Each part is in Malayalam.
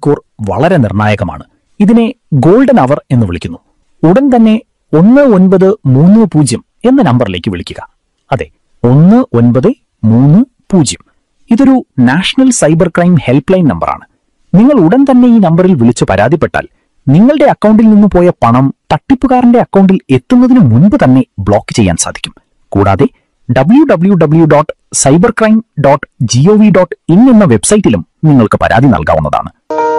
മണിക്കൂർ വളരെ നിർണായകമാണ് ഇതിനെ ഗോൾഡൻ അവർ എന്ന് വിളിക്കുന്നു ഉടൻ തന്നെ ഒന്ന് ഒൻപത് മൂന്ന് പൂജ്യം എന്ന നമ്പറിലേക്ക് വിളിക്കുക അതെ ഒന്ന് ഒൻപത് മൂന്ന് പൂജ്യം ഇതൊരു national cyber crime helpline നമ്പറാണ് നിങ്ങൾ ഉടൻ തന്നെ ഈ നമ്പറിൽ വിളിച്ച് പരാതിപ്പെട്ടാൽ നിങ്ങളുടെ അക്കൗണ്ടിൽ നിന്ന് പോയ പണം തട്ടിപ്പുകാരന്റെ അക്കൗണ്ടിൽ എത്തുന്നതിന് മുൻപ് തന്നെ ബ്ലോക്ക് ചെയ്യാൻ സാധിക്കും കൂടാതെ W W W dot cyber crime dot G O V dot in എന്ന വെബ്സൈറ്റിലും നിങ്ങൾക്ക് പരാതി നൽകാവുന്നതാണ്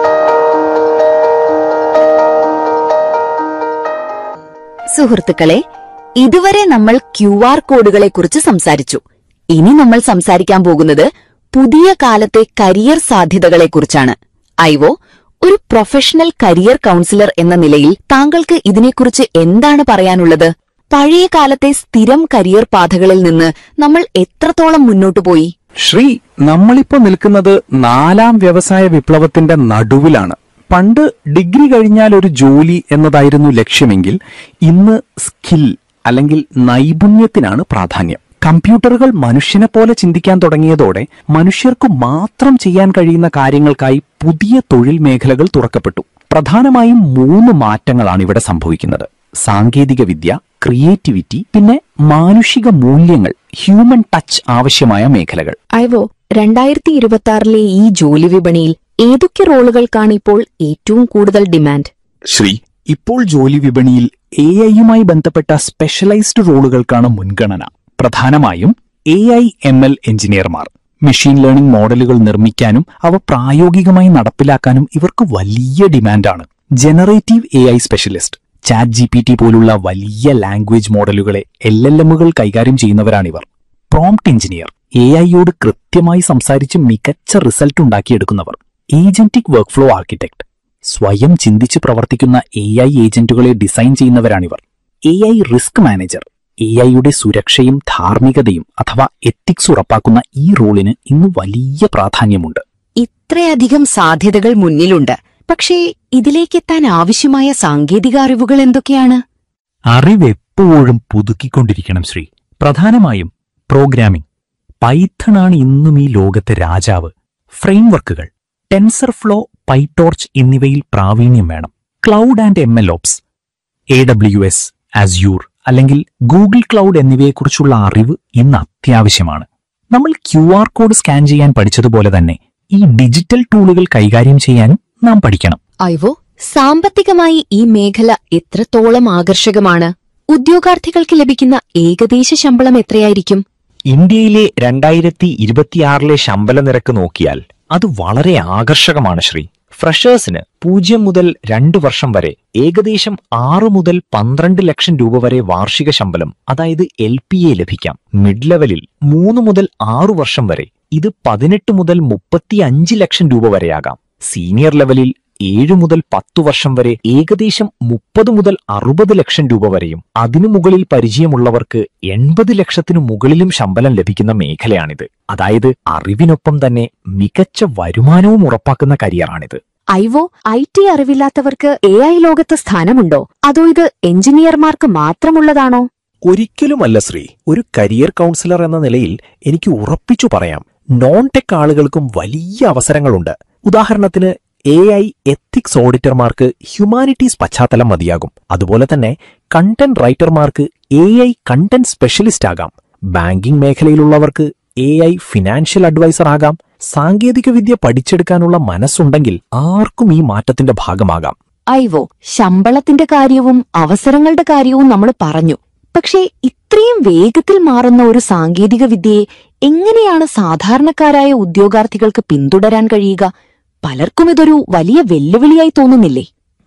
സുഹൃത്തുക്കളെ ഇതുവരെ നമ്മൾ ക്യു ആർ കോഡുകളെ കുറിച്ച് സംസാരിച്ചു ഇനി നമ്മൾ സംസാരിക്കാൻ പോകുന്നത് പുതിയ കാലത്തെ കരിയർ സാധ്യതകളെക്കുറിച്ചാണ് ഐവോ ഒരു പ്രൊഫഷണൽ കരിയർ കൗൺസിലർ എന്ന നിലയിൽ താങ്കൾക്ക് ഇതിനെക്കുറിച്ച് എന്താണ് പറയാനുള്ളത് പഴയ കാലത്തെ സ്ഥിരം കരിയർ പാതകളിൽ നിന്ന് നമ്മൾ എത്രത്തോളം മുന്നോട്ടു പോയി ശ്രീ നമ്മളിപ്പോ നിൽക്കുന്നത് നാലാം വ്യവസായ വിപ്ലവത്തിന്റെ നടുവിലാണ് പണ്ട് ഡിഗ്രി കഴിഞ്ഞാൽ ഒരു ജോലി എന്നതായിരുന്നു ലക്ഷ്യമെങ്കിൽ ഇന്ന് സ്കിൽ അല്ലെങ്കിൽ നൈപുണ്യത്തിനാണ് പ്രാധാന്യം കമ്പ്യൂട്ടറുകൾ മനുഷ്യനെ പോലെ ചിന്തിക്കാൻ തുടങ്ങിയതോടെ മനുഷ്യർക്ക് മാത്രം ചെയ്യാൻ കഴിയുന്ന കാര്യങ്ങൾക്കായി പുതിയ തൊഴിൽ മേഖലകൾ തുറക്കപ്പെട്ടു പ്രധാനമായും മൂന്ന് മാറ്റങ്ങളാണ് ഇവിടെ സംഭവിക്കുന്നത് സാങ്കേതിക വിദ്യ ക്രിയേറ്റിവിറ്റി പിന്നെ മാനുഷിക മൂല്യങ്ങൾ ഹ്യൂമൻ ടച്ച് ആവശ്യമായ മേഖലകൾ ഐവോ രണ്ടായിരത്തി ഇരുപത്തി ആറിലെ ഈ ജോലി വിപണിയിൽ ഏതൊക്കെ റോളുകൾക്കാണ് ഇപ്പോൾ ഏറ്റവും കൂടുതൽ ഡിമാൻഡ് ശ്രീ ഇപ്പോൾ ജോലി വിപണിയിൽ എ ഐയുമായി ബന്ധപ്പെട്ട സ്പെഷ്യലൈസ്ഡ് റോളുകൾക്കാണ് മുൻഗണന പ്രധാനമായും എ ഐ എം എൽ എഞ്ചിനീയർമാർ മെഷീൻ ലേണിംഗ് മോഡലുകൾ നിർമ്മിക്കാനും അവ പ്രായോഗികമായി നടപ്പിലാക്കാനും ഇവർക്ക് വലിയ ഡിമാൻഡാണ് generative A I specialist chat G P T പോലുള്ള വലിയ ലാംഗ്വേജ് മോഡലുകളെ എൽ എൽ എമ്മുകൾ കൈകാര്യം ചെയ്യുന്നവരാണിവർ പ്രോംപ്റ്റ് എഞ്ചിനീയർ എ ഐയോട് കൃത്യമായി സംസാരിച്ച് മികച്ച റിസൾട്ട് ഉണ്ടാക്കിയെടുക്കുന്നവർ ഏജന്റിക് വർക്ക്ഫ്ലോ ആർക്കിടെക്ട് സ്വയം ചിന്തിച്ച് പ്രവർത്തിക്കുന്ന എ ഐ ഏജന്റുകളെ ഡിസൈൻ ചെയ്യുന്നവരാണിവർ A I risk manager A ഐയുടെ സുരക്ഷയും ധാർമ്മികതയും അഥവാ എത്തിക്സ് ഉറപ്പാക്കുന്ന ഈ റോളിന് ഇന്ന് വലിയ പ്രാധാന്യമുണ്ട് ഇത്രയധികം സാധ്യതകൾ മുന്നിലുണ്ട് പക്ഷേ ഇതിലേക്കെത്താൻ ആവശ്യമായ സാങ്കേതിക അറിവുകൾ എന്തൊക്കെയാണ് അറിവ് എപ്പോഴും പുതുക്കിക്കൊണ്ടിരിക്കണം ശ്രീ പ്രധാനമായും പ്രോഗ്രാമിംഗ് പൈത്തണാണ് ഇന്നും ഈ ലോകത്തെ രാജാവ് ഫ്രെയിംവർക്കുകൾ ടെൻസർ ഫ്ലോ പൈടോർച്ച് എന്നിവയിൽ പ്രാവീണ്യം വേണം cloud and M L ops A W S Azure അല്ലെങ്കിൽ ഗൂഗിൾ ക്ലൗഡ് എന്നിവയെക്കുറിച്ചുള്ള അറിവ് ഇന്ന് അത്യാവശ്യമാണ് നമ്മൾ ക്യു ആർ കോഡ് സ്കാൻ ചെയ്യാൻ പഠിച്ചതുപോലെ തന്നെ ഈ ഡിജിറ്റൽ ടൂളുകൾ കൈകാര്യം ചെയ്യാനും നാം പഠിക്കണം ഐവോ സാമ്പത്തികമായി ഈ മേഖല എത്രത്തോളം ആകർഷകമാണ് ഉദ്യോഗാർത്ഥികൾക്ക് ലഭിക്കുന്ന ഏകദേശ ശമ്പളം എത്രയായിരിക്കും ഇന്ത്യയിലെ രണ്ടായിരത്തി ഇരുപത്തിയാറിലെ ശമ്പല നിരക്ക് നോക്കിയാൽ അത് വളരെ ആകർഷകമാണ് ശ്രീ ഫ്രഷേഴ്സിന് പൂജ്യം മുതൽ രണ്ട് വർഷം വരെ ഏകദേശം ആറ് മുതൽ പന്ത്രണ്ട് ലക്ഷം രൂപ വരെ വാർഷിക ശമ്പളം അതായത് എൽ പി എ ലഭിക്കാം മിഡ് ലെവലിൽ മൂന്ന് മുതൽ ആറു വർഷം വരെ ഇത് പതിനെട്ട് മുതൽ മുപ്പത്തി അഞ്ച് ലക്ഷം രൂപ വരെയാകാം സീനിയർ ലെവലിൽ ഏഴ് മുതൽ പത്തു വർഷം വരെ ഏകദേശം മുപ്പത് മുതൽ അറുപത് ലക്ഷം രൂപ വരെയും അതിനു മുകളിൽ പരിചയമുള്ളവർക്ക് എൺപത് ലക്ഷത്തിനു മുകളിലും ശമ്പളം ലഭിക്കുന്ന മേഖലയാണിത് അതായത് അറിവിനൊപ്പം തന്നെ മികച്ച വരുമാനവും ഉറപ്പാക്കുന്ന കരിയറാണിത് ഐവോ ഐ ടി അറിവില്ലാത്തവർക്ക് എ ഐ ലോകത്ത് സ്ഥാനമുണ്ടോ അതോ ഇത് എഞ്ചിനീയർമാർക്ക് മാത്രമുള്ളതാണോ ഒരിക്കലുമല്ല ശ്രീ ഒരു കരിയർ കൗൺസിലർ എന്ന നിലയിൽ എനിക്ക് ഉറപ്പിച്ചു പറയാം നോൺ ടെക് ആളുകൾക്കും വലിയ അവസരങ്ങളുണ്ട് ഉദാഹരണത്തിന് എ ഐ എത്തിക്സ് ഓഡിറ്റർമാർക്ക് ഹ്യൂമാനിറ്റീസ് പശ്ചാത്തലം മതിയാകും അതുപോലെ തന്നെ കണ്ടന്റ് റൈറ്റർമാർക്ക് എ ഐ കണ്ടന്റ് സ്പെഷ്യലിസ്റ്റ് ആകാം ബാങ്കിംഗ് മേഖലയിലുള്ളവർക്ക് എ ഐ ഫിനാൻഷ്യൽ അഡ്വൈസർ ആകാം സാങ്കേതികവിദ്യ പഠിച്ചെടുക്കാനുള്ള മനസ്സുണ്ടെങ്കിൽ ആർക്കും ഈ മാറ്റത്തിന്റെ ഭാഗമാകാം ഐവോ ശമ്പളത്തിന്റെ കാര്യവും അവസരങ്ങളുടെ കാര്യവും നമ്മൾ പറഞ്ഞു പക്ഷേ ഇത്രയും വേഗത്തിൽ മാറുന്ന ഒരു സാങ്കേതിക വിദ്യയെ എങ്ങനെയാണ് സാധാരണക്കാരായ ഉദ്യോഗാർത്ഥികൾക്ക് പിന്തുടരാൻ കഴിയുക പലർക്കും ഇതൊരു വലിയ വെല്ലുവിളിയായി തോന്നുന്നില്ലേ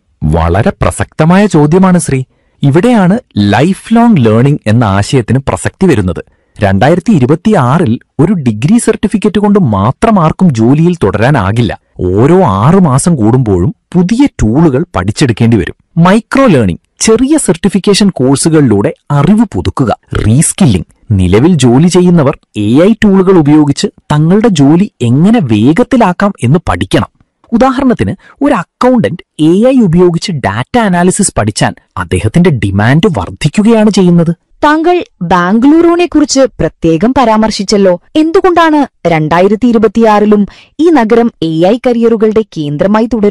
വളരെ പ്രസക്തമായ ചോദ്യമാണ് ശ്രീ ഇവിടെയാണ് ലൈഫ് ലോങ് ലേണിംഗ് എന്ന ആശയത്തിന് പ്രസക്തി വരുന്നത് രണ്ടായിരത്തി ഇരുപത്തിയാറിൽ ഒരു ഡിഗ്രി സർട്ടിഫിക്കറ്റ് കൊണ്ട് മാത്രം ആർക്കും ജോലിയിൽ തുടരാനാകില്ല ഓരോ ആറു മാസം കൂടുമ്പോഴും പുതിയ ടൂളുകൾ പഠിച്ചെടുക്കേണ്ടി വരും മൈക്രോ ലേണിംഗ് ചെറിയ സർട്ടിഫിക്കേഷൻ കോഴ്സുകളിലൂടെ അറിവ് പുതുക്കുക റീസ്കില്ലിംഗ് നിലവിൽ ജോലി ചെയ്യുന്നവർ എ ഐ ടൂളുകൾ ഉപയോഗിച്ച് തങ്ങളുടെ ജോലി എങ്ങനെ വേഗത്തിലാക്കാം എന്ന് പഠിക്കണം ഉദാഹരണത്തിന് ഒരു അക്കൗണ്ടന്റ് എ ഐ ഉപയോഗിച്ച് ഡാറ്റ അനാലിസിസ് പഠിച്ചാൽ അദ്ദേഹത്തിന്റെ ഡിമാൻഡ് വർദ്ധിക്കുകയാണ് ചെയ്യുന്നത് താങ്കൾ ബാംഗ്ലൂരുവിനെ കുറിച്ച് പ്രത്യേകം പരാമർശിച്ചല്ലോ എന്തുകൊണ്ടാണ് രണ്ടായിരത്തി ഇരുപത്തിയാറിലും ഈ നഗരം എ ഐ കരിയറുകളുടെ കേന്ദ്രമായി തുടരുന്നത്